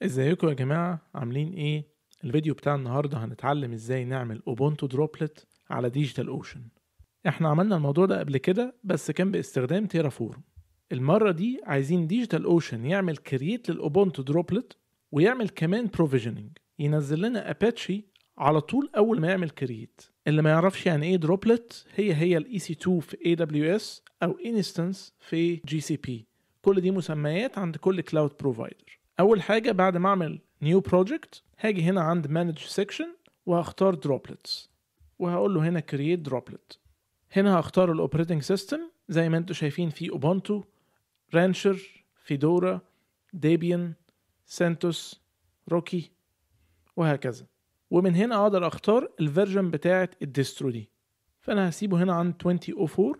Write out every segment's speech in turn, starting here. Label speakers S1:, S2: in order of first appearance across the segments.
S1: ازيكم يا جماعة عاملين ايه؟ الفيديو بتاع النهاردة هنتعلم ازاي نعمل اوبونتو دروبلت على ديجيتال اوشن احنا عملنا الموضوع ده قبل كده بس كان باستخدام تيرافورم المرة دي عايزين ديجيتال اوشن يعمل كرييت للاوبونتو دروبلت ويعمل كمان بروفيجننج ينزل لنا اباتشي على طول اول ما يعمل كرييت اللي ما يعرفش يعني ايه دروبلت هي هي الاي سي 2 في اي دبليو اس او انستنس في جي سي بي كل دي مسميات عند كل كلاود بروفايدر اول حاجه بعد ما اعمل نيو بروجكت هاجي هنا عند مانج سيكشن وهختار دروبلتس وهقول له هنا كرييت دروبلت هنا هختار الاوبريتنج سيستم زي ما انتم شايفين في اوبونتو رانشر فيدورا ديبيان سنتوس روكي وهكذا ومن هنا اقدر اختار الفيرجن بتاعه الديسترو دي فانا هسيبه هنا عند 2004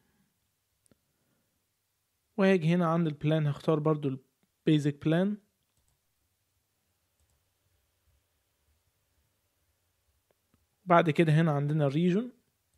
S1: وهاجي هنا عند البلان هختار برضو البيزك بلان بعد كده هنا عندنا الريجن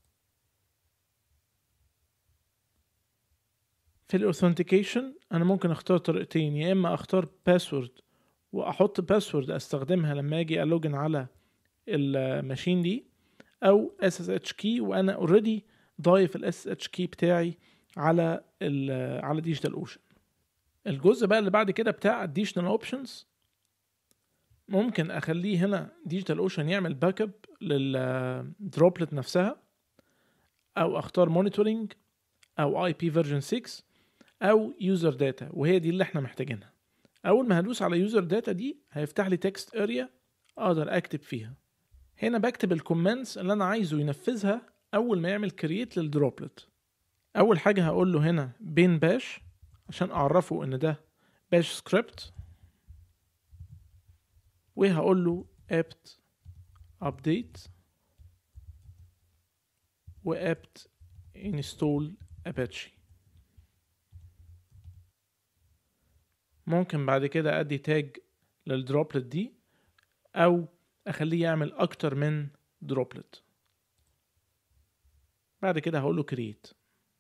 S1: في الاوثنتيكيشن انا ممكن اختار طريقتين يا اما اختار باسورد واحط باسورد استخدمها لما اجي الوجن على الماشين دي او اس اس اتش كي وانا اوريدي ضايف الاس اتش كي بتاعي على ال على ديجيتال اوشن الجزء بقى اللي بعد كده بتاع additional اوبشنز ممكن اخليه هنا ديجيتال اوشن يعمل باك اب للدروبلت نفسها او اختار مونيتورنج او اي بي فيرجن 6 او يوزر داتا وهي دي اللي احنا محتاجينها اول ما هدوس على يوزر داتا دي هيفتح لي تكست اريا اقدر اكتب فيها هنا بكتب الكومنتس اللي انا عايزه ينفذها اول ما يعمل كرييت للدروبلت اول حاجه هقول له هنا بين باش عشان اعرفه ان ده باش سكريبت وهقول له apt update و apt install apache ممكن بعد كده ادي تاج للدروبلت دي او اخليه يعمل اكتر من دروبلت بعد كده هقول له create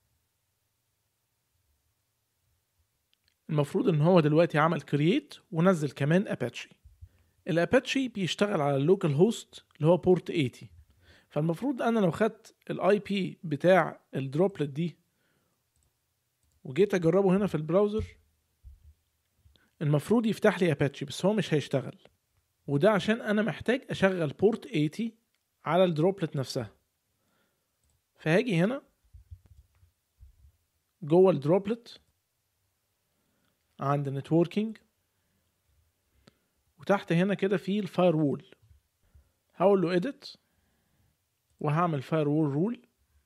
S1: المفروض ان هو دلوقتي عمل كرييت ونزل كمان اباتشي الاباتشي بيشتغل على اللوكال هوست اللي هو بورت 80 فالمفروض انا لو خدت الاي بي بتاع الدروبلت دي وجيت اجربه هنا في البراوزر المفروض يفتح لي اباتشي بس هو مش هيشتغل وده عشان انا محتاج اشغل بورت 80 على الدروبلت نفسها فهاجي هنا جوه الدروبلت عند نتوركينج وتحت هنا كده في الفاير وول هقول له edit وهعمل فاير وول رول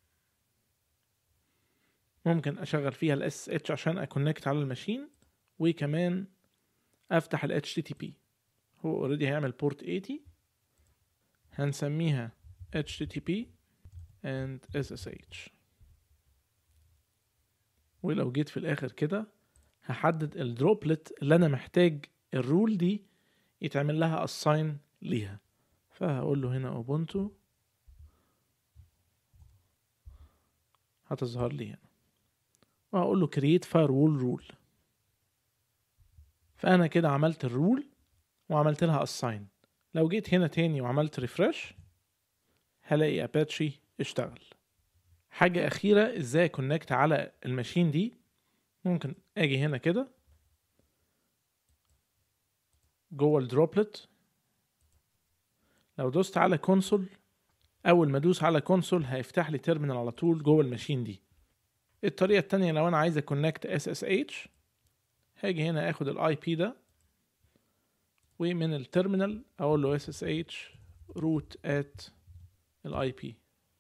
S1: ممكن اشغل فيها الاس اتش عشان اكونكت على الماشين وكمان افتح ال HTTP هو اوريدي هيعمل بورت 80 هنسميها HTTP and SSH ولو جيت في الاخر كده هحدد الدروبلت اللي انا محتاج الرول دي يتعمل لها assign ليها فهقول له هنا اوبونتو هتظهر لي هنا وهقول له create firewall rule فانا كده عملت الرول وعملت لها assign لو جيت هنا تاني وعملت ريفرش هلاقي اباتشي اشتغل حاجة أخيرة ازاي كونكت على الماشين دي ممكن اجي هنا كده جوه الدروبلت لو دوست على كونسول اول ما ادوس على كونسول هيفتح لي تيرمينال على طول جوه الماشين دي الطريقه التانية لو انا عايز اكونكت اس اس اتش هاجي هنا اخد الاي بي ده ومن التيرمينال اقول له اس اس اتش روت ات الاي بي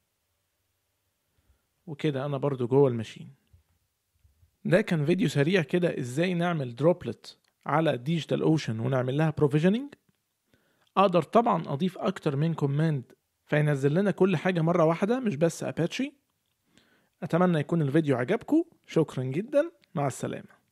S1: وكده انا برضو جوه الماشين ده كان فيديو سريع كده ازاي نعمل دروبلت على ديجيتال اوشن ونعمل لها بروفيجننج اقدر طبعا اضيف اكتر من كوماند فينزل لنا كل حاجه مره واحده مش بس اباتشي اتمنى يكون الفيديو عجبكم شكرا جدا مع السلامه